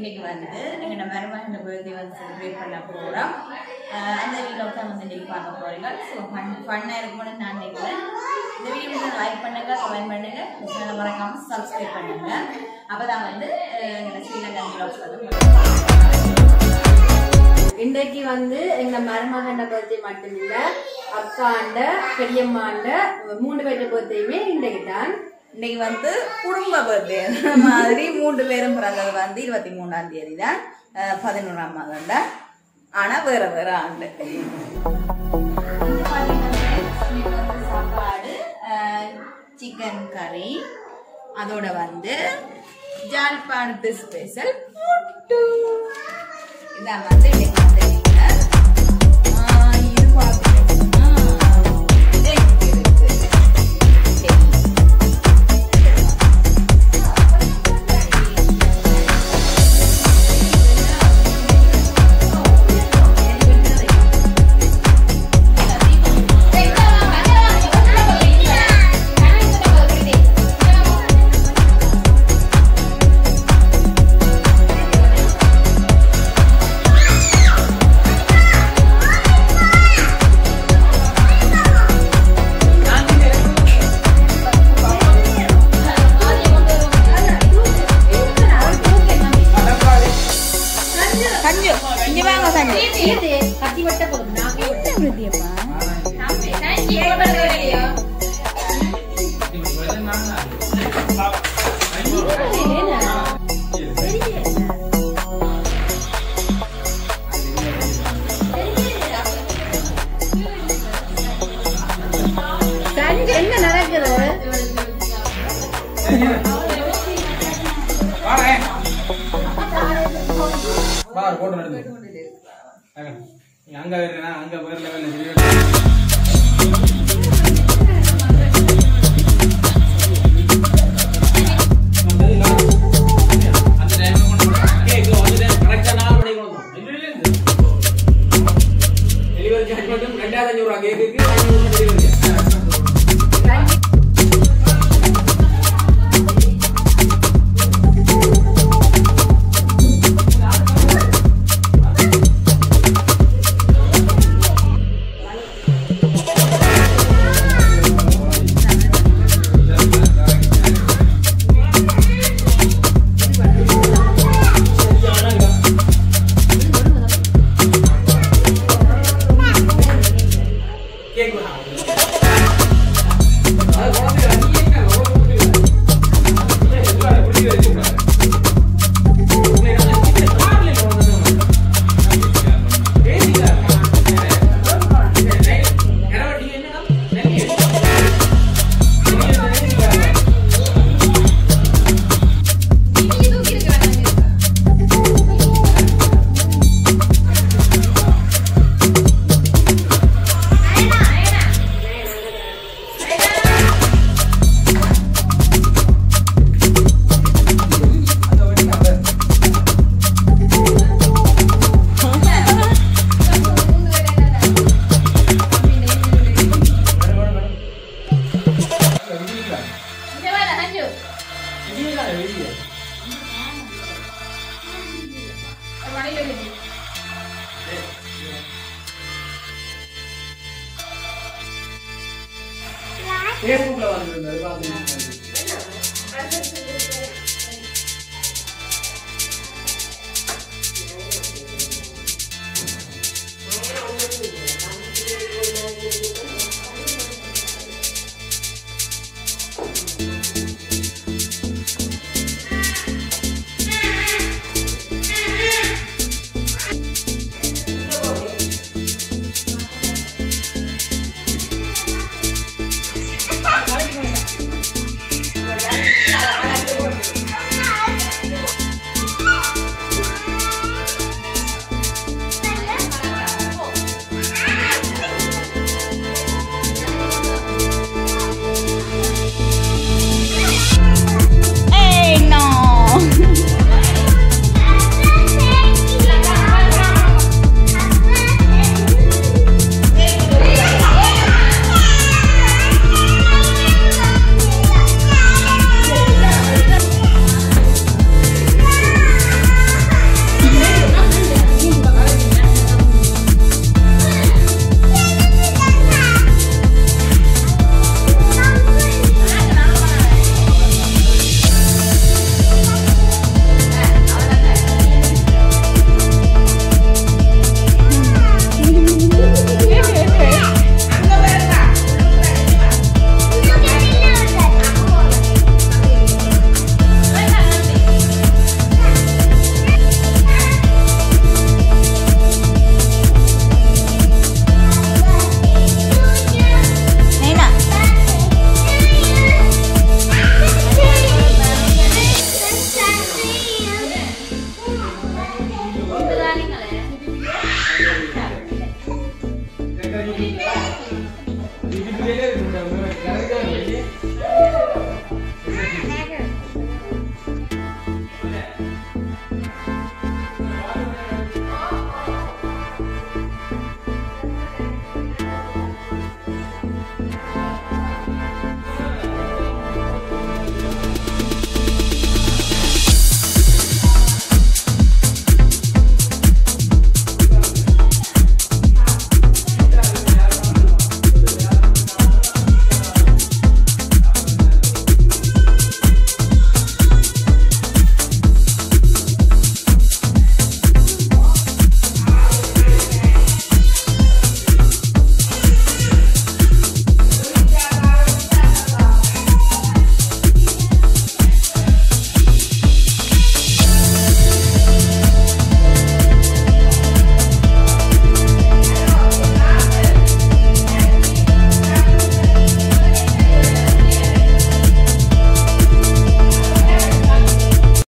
இன்னைக்கு வந்து எங்களோட மருமகன் பர்த்டே வந்து செலிப்ரேட் பண்ண போகிறோம் அந்த வீடியோ தான் வந்து இன்னைக்கு பார்க்க போறீங்க ஸோ ஃபன் ஃபன்னாக இருக்கும்னு நான் நினைக்கிறேன் இந்த வீடியோ லைக் பண்ணுங்க கமெண்ட் பண்ணுங்க சேனலை மறக்காம சப்ஸ்கிரைப் பண்ணுங்க அப்பதான் வந்து அஹ், எங்களோட ஸ்ரீலங்கா வீடியோஸ் வந்து இன்றைக்கு வந்து எங்க மருமகண்ட பர்த்டே மட்டும் இல்ல அக்காண்ட பெரியம்மாண்ட மூணு பேர்ட்ட பர்த்டேயுமே இன்றைக்கு தான் இன்னைக்கு வந்து குடும்ப பர்த்டே மாதிரி மூன்று பேரும் பிறந்தது வந்து இருபத்தி மூணாம் தேதி தான் அஹ், பதினோராம் மாதம் தான் ஆனா வேற வேற ஆண்டு சாப்பாடு சிக்கன் கறி அதோட வந்து ஜாழ்ப்பாணத்து ஸ்பெஷல் இதான் வந்து இன்னைக்கு வந்து dinner. ஆஹ், இது பார்த்தீங்கன்னா egg இருக்கு. Egg. சஞ்சு இங்க வாங்க சஞ்சு கத்தி வட்ட போதும் நாங்க என்ன நடக்குது பார் போட்டு நடந்து நீ அங்க வேறனா அங்க வேற லெவல்ல தெரியும் அந்த டைம் கொண்டு கேக் வந்து கரெக்ட்டா 4 மணிக்கு வந்தோம் இல்ல இல்ல டெலிவரி சார்ஜ் மட்டும் 2500 ரூபாய் கேக்குக்கு 500 ரூபாய் டெலிவரி கேக் வேணாம் அது குழந்தை நீ என்ன ரொம்ப புடிச்சு வச்சிருக்காங்க ஃபேஸ்புக்ல வந்திருந்தது பார்த்து